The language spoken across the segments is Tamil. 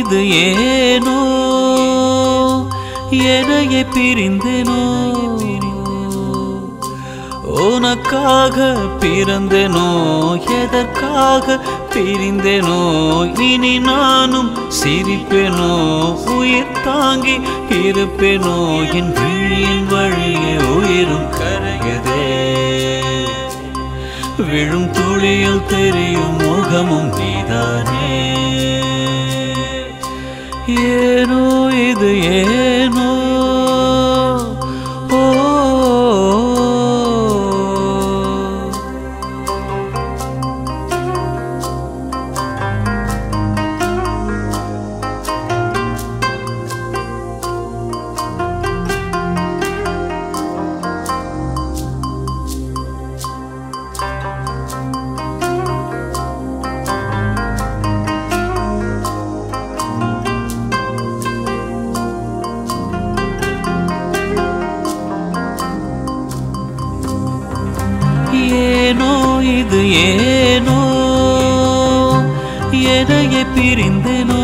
இது ஏனோ எனையே பிரிந்தேனோ உனக்காக பிறந்தேனோ எதற்காக பிரிந்தேனோ இனி நானும் சிரிப்பேனோ உயிர் தாங்கி இருப்பேனோ என் விழியின் வழியே உயிரும் கரையதே விழும் துளியில் தெரியும் முகமும் நீதானே ஏனோ இது ஏனோ ஓ ஏனோ இது ஏனோ எனையே பிரிந்தேனோ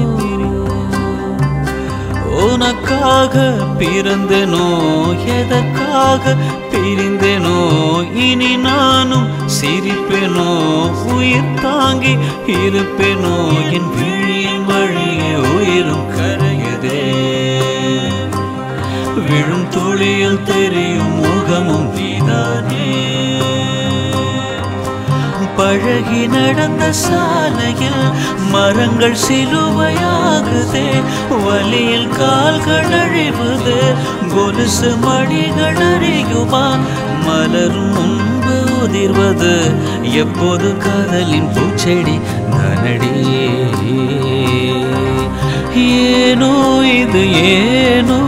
உனக்காக பிறந்தேனோ எதற்காக பிரிந்தேனோ இனி நானும் சிரிப்பேனோ உயிர் தாங்கி இருப்பேனோ என் விழியின் வழியே உயிரும் கரையதே விழும் துளியில் தெரியும் முகமும் நீதானே பழகி நடந்த சாலையில் மரங்கள் சிலுவையாகுதே வலியில் கால்கள் அழிவுது கொலுசு மணிகள் அறியுமா மலரும் முன்பு உதிர்வது எப்போது காதலின் பூச்செடி நனடி ஏனோ இது ஏனோ